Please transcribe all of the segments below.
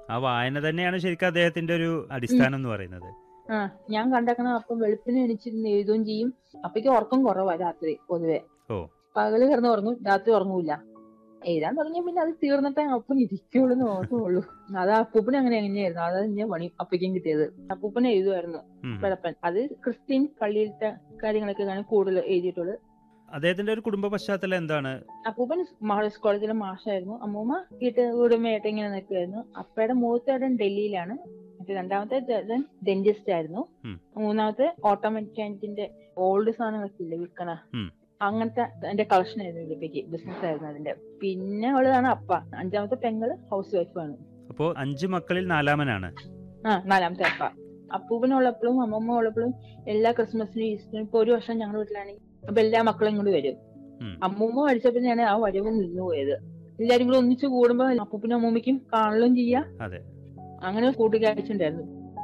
ആ വായന തന്നെയാണ് ശരിക്കും അദ്ദേഹത്തിന്റെ ഒരു അടിസ്ഥാനം എന്ന് പറയുന്നത് ആ ഞാൻ കണ്ടേക്കണ അപ്പം വെളുപ്പിന് എണിച്ചിരുന്ന് എഴുതുകയും ചെയ്യും അപ്പയ്ക്ക് ഉറക്കം കുറവാ രാത്രി പൊതുവെ ഓ. പകല് കിടന്ന് ഉറങ്ങും രാത്രി ഉറങ്ങൂല എഴുതാൻ തുടങ്ങിയ പിന്നെ അത് തീർന്നിട്ടേ അപ്പം ഇരിക്കുള്ളൂ എന്ന് ഓർമ്മയുള്ളൂ അത് അപ്പൂപ്പന് അങ്ങനെ എങ്ങനെയായിരുന്നു അതാ ഞാൻ പണി അപ്പയ്ക്കും കിട്ടിയത് അപ്പൂപ്പനെ എഴുതുമായിരുന്നു ഉം. വെളപ്പൻ അത് ക്രിസ്ത്യൻ പള്ളിയിലത്തെ കാര്യങ്ങളൊക്കെ ആണ് കൂടുതൽ എഴുതിയിട്ടുള്ളത് അദ്ദേഹത്തിന്റെ ഒരു കുടുംബ പശ്ചാത്തലം എന്താണ് അപ്പൂപ്പൻ മഹേഴ്സ് കോളേജിലെ മാഷായിരുന്നു അമ്മൂമ്മ വീട്ട് ഉടമയായിട്ട് ഇങ്ങനെ നിൽക്കുമായിരുന്നു അപ്പയുടെ മൂത്തേടൻ ഡൽഹിയിലാണ് മറ്റേ രണ്ടാമത്തെ ചേട്ടൻ ഡെന്റിസ്റ്റ് ആയിരുന്നു ഉം. മൂന്നാമത്തെ ഓട്ടോമെറ്റിക്കിന്റെ ഓൾഡ് സാധനങ്ങളൊക്കെ ഇല്ലേ വിൽക്കണ ഉം. അങ്ങനത്തെ അതിന്റെ കളക്ഷൻ ആയിരുന്നു ഇതിലേക്ക് ബിസിനസ് ആയിരുന്നു അതിന്റെ പിന്നെ ഉള്ളതാണ് അപ്പ അഞ്ചാമത്തെ പെങ്ങള് ഹൗസ് വൈഫാണ് അപ്പോ അഞ്ച് മക്കളിൽ നാലാമനാണ് ആ നാലാമത്തെ അപ്പ അപ്പൂപ്പനുള്ളപ്പോഴും അമ്മമ്മ ഉള്ളപ്പോഴും എല്ലാ ക്രിസ്മസിനും ഈസ്റ്ററിനും ഇപ്പൊ ഒരു വർഷം ഞങ്ങളുടെ വീട്ടിലാണെങ്കിൽ അപ്പൊ എല്ലാ മക്കളും ഇങ്ങോട്ട് വരും ഉം. അമ്മൂമ്മ മരിച്ചപ്പോഴാണ് ആ വരവ് നിന്നു പോയത് എല്ലാരും കൂടെ ഒന്നിച്ചു കൂടുമ്പോ അപ്പൂപ്പനും അമ്മൂമ്മയ്ക്കും കാണലും ചെയ്യാം അതെ അങ്ങനെ കൂട്ടുകാഴ്ച ഉണ്ടായിരുന്നു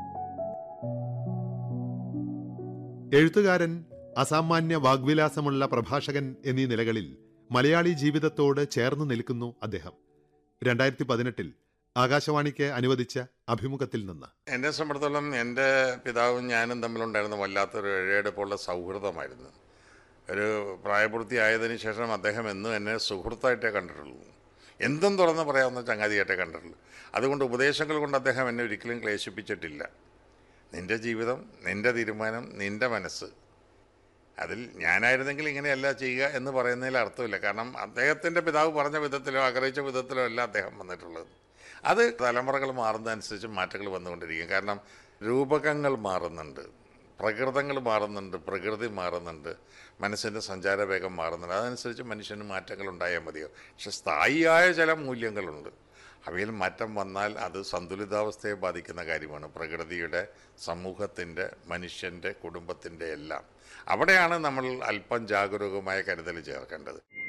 എഴുത്തുകാരൻ അസാമാന്യ വാഗ്വിലാസമുള്ള പ്രഭാഷകൻ എന്നീ നിലകളിൽ മലയാളി ജീവിതത്തോട് ചേർന്ന് നിൽക്കുന്നു അദ്ദേഹം രണ്ടായിരത്തി പതിനെട്ടിൽ ആകാശവാണിക്ക് അനുവദിച്ച അഭിമുഖത്തിൽ നിന്ന് എന്നെ സംബന്ധിച്ചിടത്തോളം എൻ്റെ പിതാവും ഞാനും തമ്മിലുണ്ടായിരുന്ന വല്ലാത്തൊരു ഇഴയെടുപ്പുള്ള സൗഹൃദമായിരുന്നു ഒരു പ്രായപൂർത്തിയായതിനു ശേഷം അദ്ദേഹം എന്നും എന്നെ സുഹൃത്തായിട്ടേ കണ്ടിട്ടുള്ളൂ എന്തും തുറന്ന് പറയാവുന്ന ചങ്ങാതിയായിട്ടേ കണ്ടിട്ടുള്ളൂ അതുകൊണ്ട് ഉപദേശങ്ങൾ കൊണ്ട് അദ്ദേഹം എന്നെ ഒരിക്കലും ക്ലേശിപ്പിച്ചിട്ടില്ല നിൻ്റെ ജീവിതം നിൻ്റെ തീരുമാനം നിൻ്റെ മനസ്സ് അതിൽ ഞാനായിരുന്നെങ്കിൽ ഇങ്ങനെയല്ല ചെയ്യുക എന്ന് പറയുന്നതിൽ അർത്ഥമില്ല കാരണം അദ്ദേഹത്തിൻ്റെ പിതാവ് പറഞ്ഞ വിധത്തിലോ ആഗ്രഹിച്ച വിധത്തിലോ അല്ല അദ്ദേഹം വന്നിട്ടുള്ളത് അത് തലമുറകൾ മാറുന്നതനുസരിച്ച് മാറ്റങ്ങൾ വന്നുകൊണ്ടിരിക്കും കാരണം രൂപകങ്ങൾ മാറുന്നുണ്ട് പ്രകൃതങ്ങൾ മാറുന്നുണ്ട് പ്രകൃതി മാറുന്നുണ്ട് മനസ്സിൻ്റെ സഞ്ചാരവേഗം മാറുന്നുണ്ട് അതനുസരിച്ച് മനുഷ്യന് മാറ്റങ്ങൾ ഉണ്ടായാൽ മതിയോ പക്ഷെ സ്ഥായിയായ ചില മൂല്യങ്ങളുണ്ട് അവയിൽ മാറ്റം വന്നാൽ അത് സന്തുലിതാവസ്ഥയെ ബാധിക്കുന്ന കാര്യമാണ് പ്രകൃതിയുടെ സമൂഹത്തിൻ്റെ മനുഷ്യൻ്റെ കുടുംബത്തിൻ്റെ എല്ലാം അവിടെയാണ് നമ്മൾ അല്പം ജാഗരൂകമായ കരുതൽ ചേർക്കേണ്ടത്